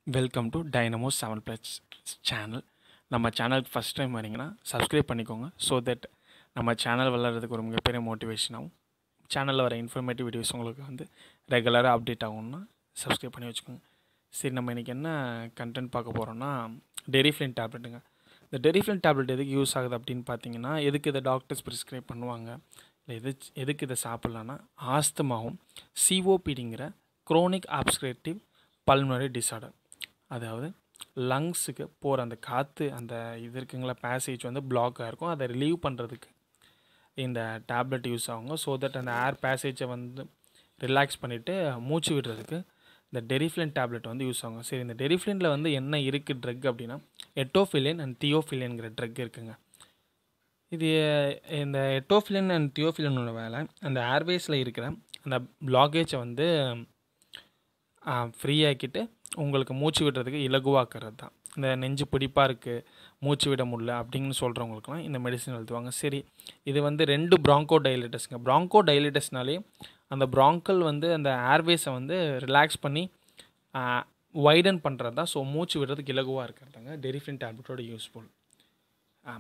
welcome to Dynamo seven plus channel நம்ம சேனலுக்கு first time வரீங்கன்னா சப்ஸ்கிரைப் பண்ணிக்கோங்க ஸோ தட் நம்ம சேனல் வளர்கிறதுக்கு ஒரு மிகப்பெரிய மோட்டிவேஷனாகவும் சேனலில் வர இன்ஃபர்மேட்டிவ் வீடியோஸ் உங்களுக்கு வந்து ரெகுலராக அப்டேட் ஆகும்னா சப்ஸ்கிரைப் பண்ணி வச்சுக்கோங்க சரி நம்ம இன்றைக்கி என்ன கண்டென்ட் பார்க்க போகிறோம்னா டெரிஃப்ளின் டேப்லெட்டுங்க இந்த டெரிஃப்ளின் டேப்லெட் எதுக்கு யூஸ் ஆகுது அப்படின்னு பார்த்தீங்கன்னா எதுக்கு இதை டாக்டர்ஸ் ப்ரிஸ்கிரைப் பண்ணுவாங்க இல்லை எது எதுக்கு இதை சாப்பிட்லான்னா ஆஸ்துமாவும் சிஓபிடிங்கிற குரோனிக் ஆப்ஸ்கிரேட்டிவ் பல்மனரி டிசார்டர் அதாவது லங்ஸுக்கு போகிற அந்த காற்று அந்த இது இருக்குங்களா பேசேஜ் வந்து பிளாக்காக இருக்கும் அதை ரிலீவ் பண்ணுறதுக்கு இந்த டேப்லெட் யூஸ் ஆகுங்க ஸோ தட் அந்த ஏர் பேசேஜை வந்து ரிலாக்ஸ் பண்ணிவிட்டு மூச்சு விடுறதுக்கு இந்த டெரிஃப்ளின் டேப்லெட் வந்து யூஸ் ஆகும் சரி இந்த டெரிஃப்ளினில் வந்து என்ன இருக்குது ட்ரக் அப்படின்னா எட்டோஃபிலின் அண்ட் தியோஃபிலின்ங்கிற ட்ரக் இருக்குங்க இது இந்த எட்டோஃபிலின் அண்ட் தியோஃபிலினோட வேலை அந்த ஏர்வேஸில் இருக்கிற அந்த பிளாகேஜை வந்து ஃப்ரீ ஆக்கிட்டு உங்களுக்கு மூச்சு விடுறதுக்கு இலகுவாக்குறது தான் இந்த நெஞ்சு பிடிப்பாக இருக்குது மூச்சு விட முடியல அப்படின்னு சொல்கிறவங்களுக்குலாம் இந்த மெடிசன் எழுதுவாங்க சரி இது வந்து ரெண்டு ப்ராங்கோ டைலிட்டஸ்ங்க ப்ராங்கோ டைலிட்டஸ்னாலே அந்த ப்ராங்கல் வந்து அந்த ஏர்வேஸை வந்து ரிலாக்ஸ் பண்ணி வைடன் பண்ணுறது தான் ஸோ மூச்சு விடுறதுக்கு இலகுவாக இருக்கிறதாங்க டெரிஃபின் டேப்லெட்டோட யூஸ்ஃபுல்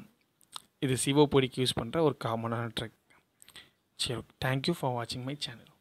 இது சிவோ பொடிக்கு யூஸ் பண்ணுற ஒரு காமனான ட்ரக் சரி தேங்க்யூ ஃபார் வாட்சிங் மை சேனல்